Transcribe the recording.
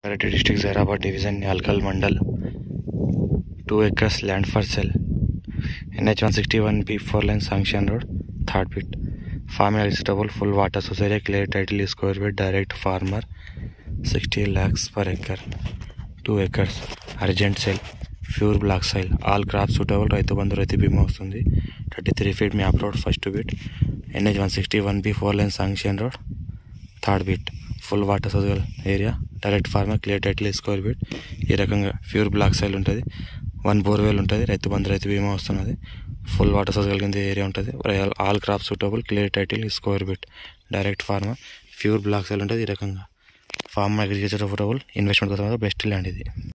Karatti district, Zairabad division, Alkal mandal. 2 acres land for sale. NH 161B 4 lane sanction road, third bit. Farming vegetable, full water society, clear title, square bit, direct farmer, 60 lakhs per acre. 2 acres, urgent sale, pure black soil all crop suitable Rythu Bandhu Rythu Bima వస్తుంది thirty three feet map road first bit NH one sixty one B four line sanction road third bit full water సోజల్ area direct farmer clear title square bit ఈ రకంగా pure black soil ఉంటుంది one borewell ఉంటుంది రైతు బంధు రైతు బీమా వస్తున్నది full water సోజల్ కింద area ఉంటుంది all crop suitable clear title square bit direct farmer pure black soil ఉంటుంది ఈ రకంగా ఫార్మర్ అగ్రికల్చర్ సూటబుల్ ఇన్వెస్ట్మెంట్ కోసం బెస్ట్ ల్యాండ్ ఇది